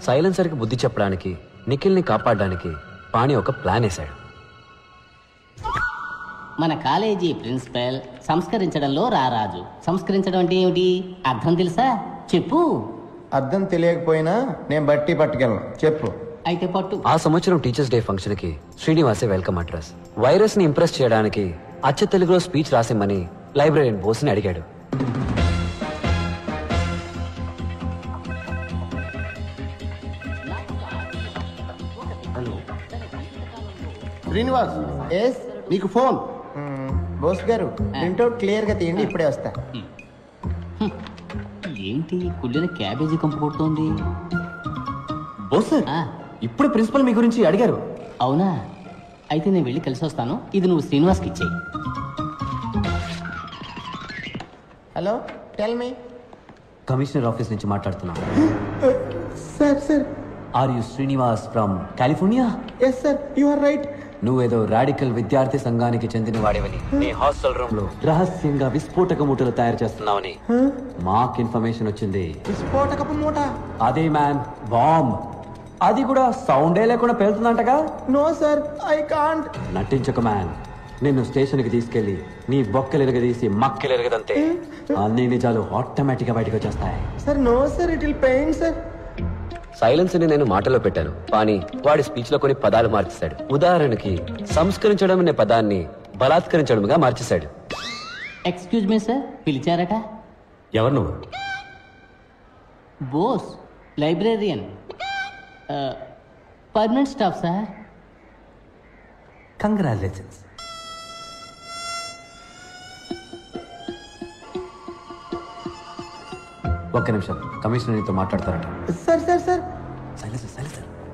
సైలెన్సర్కి బుద్ధి చెప్పడానికి నిఖిల్ని కాపాడడానికి పాణి ఒక ప్లాన్ వేశాడు మన కాలేజీ ప్రిన్సిపల్ సంస్కరించడంలో రారాజు సంస్కరించడం అంటే ఏమిటి అర్థం తెలుసా చెప్పు అర్థం తెలియకపోయినా నేను బట్టి పట్టుకెళ్ళను చెప్పు అయితే పట్టు ఆ సంవత్సరం టీచర్స్ డే ఫంక్షన్ కి శ్రీనివాసే వెల్కమ్ అడ్రస్ వైరస్ ని ఇంప్రెస్ చేయడానికి అచ్చ తెలుగులో స్పీచ్ రాసిమ్మని లైబ్రరీన్ బోస్ ని అడిగాడు శ్రీనివాస్ ఎస్ నీకు ఫోన్ బోస్ గారు ప్రింట్అవుట్ క్లియర్ గా తీయండి ఇప్పుడే వస్తా ఏంటి కుళ్ళిన క్యాబేజీ కంపు కొడుతోంది బోస్ ఆ, ఇప్పుడు ప్రిన్సిపల్ మీ గురించి అడిగారు అవునా అయితే నేను వెళ్ళి కలిసి వస్తాను ఇది నువ్వు శ్రీనివాస్కి ఇచ్చేయి hello tell me commissioner office నుంచి మాట్లాడుతున్నా sir sir are you Srinivas from California yes sir you are right నువ్వేదో రాడికల్ విద్యార్థి సంఘానికి చెందిన వాడివని నీ హాస్టల్ రూమ్ లో రహస్యంగా విస్ఫోటక మూటలు తయారు చేస్తున్నావని మాకు ఇన్ఫర్మేషన్ వచ్చింది విస్ఫోటకపు మూట అదే మ్యాన్ బాంబ్ అది కూడా సౌండే లేకుండా పేలుతుందంటగా నో సార్ ఐ కాంట్ నటించక మ్యాన్ నిన్ను స్టేషన్ కి తీసుకెళ్లి నీ బొక్కలు మక్కలు అంతే అన్ని నిజాలు ఆటోమేటిక్ గా బయటకు వచ్చేస్తాయి sir no sir it will pain sir silence ని నేను మాటలో పెట్టాను కానీ వాడి స్పీచ్ లో కొన్ని పదాలు మార్చేశాడు ఉదాహరణకి సంస్కరించడం అనే పదాన్ని బలాత్కరించడంగా మార్చేశాడు ఎక్స్క్యూజ్ మీ సార్ పిలిచారట ఎవరు నువ్వు Bose librarian permanent staff sir congratulations ఒక్క నిమిషం కమిషనర్ నీతో మాట్లాడతారట sir sir sir silence silence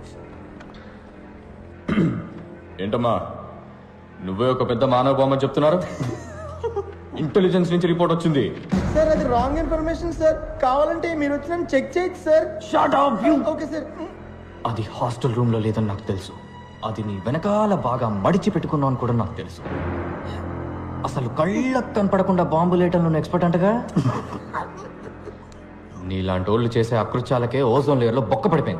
ఏంటమ్మా నువ్వే ఒక పెద్ద మానవ బొమ్మ చెప్తున్నారు ఇంటెలిజెన్స్ నుంచి రిపోర్ట్ వచ్చింది సార్ అది రాంగ్ ఇన్ఫర్మేషన్ సార్ కావాలంటే మీరు వచ్చి నన్ను చెక్ చేయొచ్చు సార్ ఓకే సార్ అది హాస్టల్ రూమ్ లో లేదని నాకు తెలుసు అది నీ వెనకాల బాగా మడిచి పెట్టుకున్నావు అని కూడా నాకు తెలుసు అసలు కళ్ళకు కనపడకుండా బాంబు లేటంలో ఎక్స్పర్ట్ అంటగా నీలాంటి వాళ్ళు చేసే అకృత్యాలకే ఓజోన్ లేయర్ లో బొక్క పడిపోయింది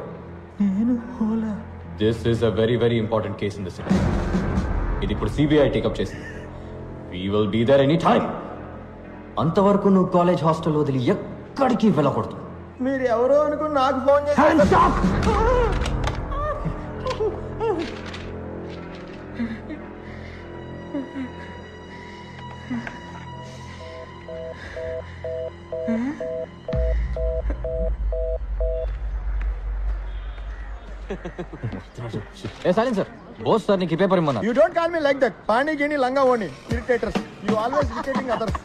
this is a very very important case in the city ఇది ఇప్పుడు సిబిఐ టేకప్ చేసింది we will be there any time అంతవరకు నువ్వు కాలేజ్ హాస్టల్ వదిలి ఎక్కడికి వెళ్ళకూడదు మీరు ఎవరో అనుకుని నాకు ఫోన్ చేశారు ఏ సైలెన్స్ సార్ బోస్ సార్ నీకు ఈ పేపర్ ఇమ్మన్నా you don't call me like that పాణి గిని లంగా ఓని irritators you always irritating others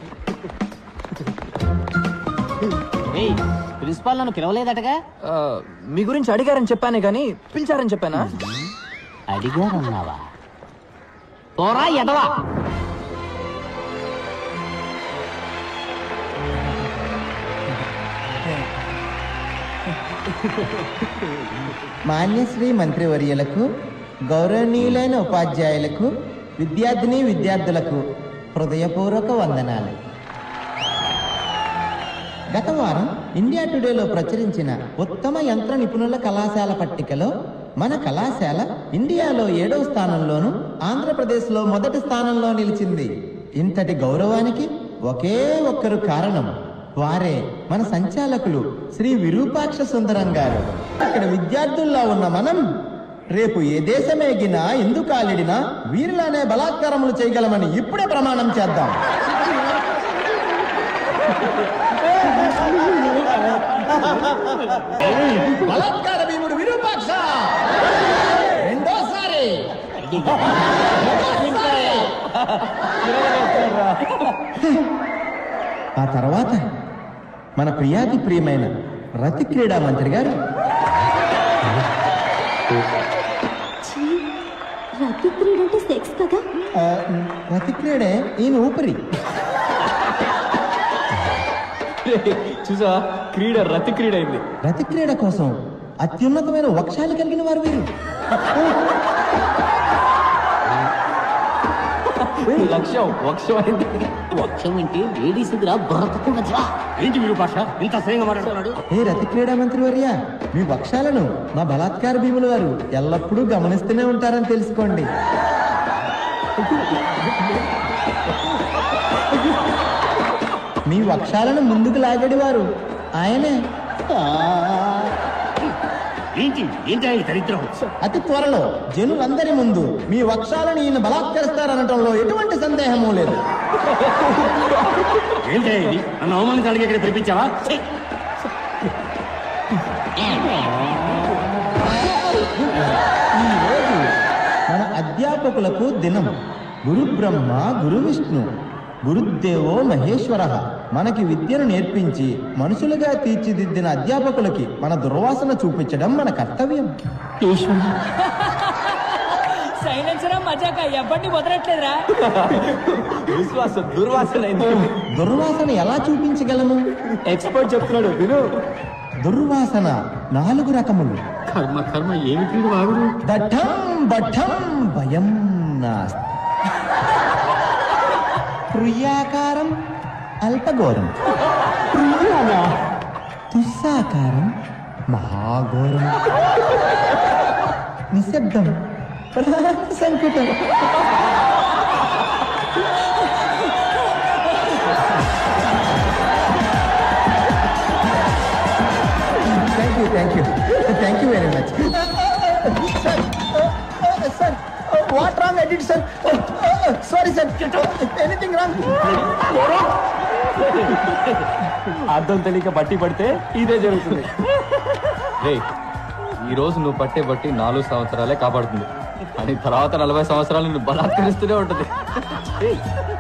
ఏయ్ ప్రిన్సిపాల్ నన్ను పిలవలేదటగా ఆ, మీ గురించి అడిగారని చెప్పానే కానీ పిలిచారని చెప్పానా అడిగారన్నావా పోరా ఎదవా మాన్యశ్రీ మంత్రివర్యులకు గౌరవనీయులైన ఉపాధ్యాయులకు విద్యార్థిని విద్యార్థులకు హృదయపూర్వక వందనాలు గత వారం ఇండియా టుడేలో ప్రచురించిన ఉత్తమ యంత్ర నిపుణుల కళాశాల పట్టికలో మన కళాశాల ఇండియాలో ఏడవ స్థానంలోను ఆంధ్రప్రదేశ్లో మొదటి స్థానంలో నిలిచింది ఇంతటి గౌరవానికి ఒకే ఒక్కరు కారణం వారే మన సంచాలకులు శ్రీ విరూపాక్ష సుందరం గారు ఇక్కడ విద్యార్థుల్లో ఉన్న మనం రేపు ఏ దేశమేగినా ఎందుకాలిడినా వీరిలానే బలాత్కారములు చేయగలమని ఇప్పుడే ప్రమాణం చేద్దాం బలాత్కార భీముడు విరూపాక్ష రెండోసారి ఆ తర్వాత మన ప్రియాతి ప్రియమైన రతి క్రీడా మంత్రి గారు ఛీ, రతి క్రీడ అంటే సెక్స్ కదా ఆ, రతి క్రీడే ఈయన ఊపిరి చూసా క్రీడ రతి క్రీడ అయింది రతి క్రీడ కోసం అత్యున్నతమైన వక్షాలు కలిగిన వారు వీరు లక్ష్యం వక్షం అయింది వక్షం ఏంటి లేడీస్ దగ్గర బుర్ర తక్కువ జా ఏంటి మీరు భాష ఇంత అసహ్యంగా మాట్లాడుతున్నాడు ఏ రతి క్రీడా మంత్రి వర్య మీ వక్షాలను మా బలాత్కార భీములు వారు ఎల్లప్పుడూ గమనిస్తూనే ఉంటారని తెలుసుకోండి మీ వక్షాలను ముందుకు లాగడి వారు ఆయనే ఏంటి ఏంటి ఆయన దరిద్రం అతి త్వరలో జనులందరి ముందు మీ వక్షాలను ఈయన బలాత్కరిస్తారనటంలో ఎటువంటి సందేహము లేదు ఏంటి ఇది నన్ను అవమానించడానికి ఇక్కడ పిలిపించావా ఛీ! ఈరోజు మన అధ్యాపకులకు దినం గురు బ్రహ్మ గురు విష్ణు గురుదేవో మహేశ్వర మనకి విద్యను నేర్పించి మనుషులుగా తీర్చిదిద్దిన అధ్యాపకులకి మన దుర్వాసన చూపించడం మన కర్తవ్యం సైలెన్సరా మజాక ఎవ్వడిని వదలట్లేదురా విశ్వాసం దుర్వాసన అయింది దుర్వాసన ఎలా చూపించగలము ఎక్స్పర్ట్ చెప్తున్నాడు విను దుర్వాసన నాలుగు రకములు కర్మ కర్మ ఏమిటి వీడు వాగుడు దఠం బఠం భయం నాస్తి ప్రియాకారం అల్పఘోరం తుస్సాకారం మహాఘోరం నిశ్శబ్దం ప్రాణ సంకుటం thank you thank you thank you very much sir sir what wrong I did sir sorry sir anything wrong అర్థం తెలియక బట్టి పడితే ఇదే జరుగుతుంది రే ఈ రోజు నువ్వు పట్టే బట్టి నాలుగు సంవత్సరాలే కాపాడుతుంది అని తర్వాత నలభై సంవత్సరాలు నువ్వు బలాత్కరిస్తూనే ఉంటుంది ఏయ్,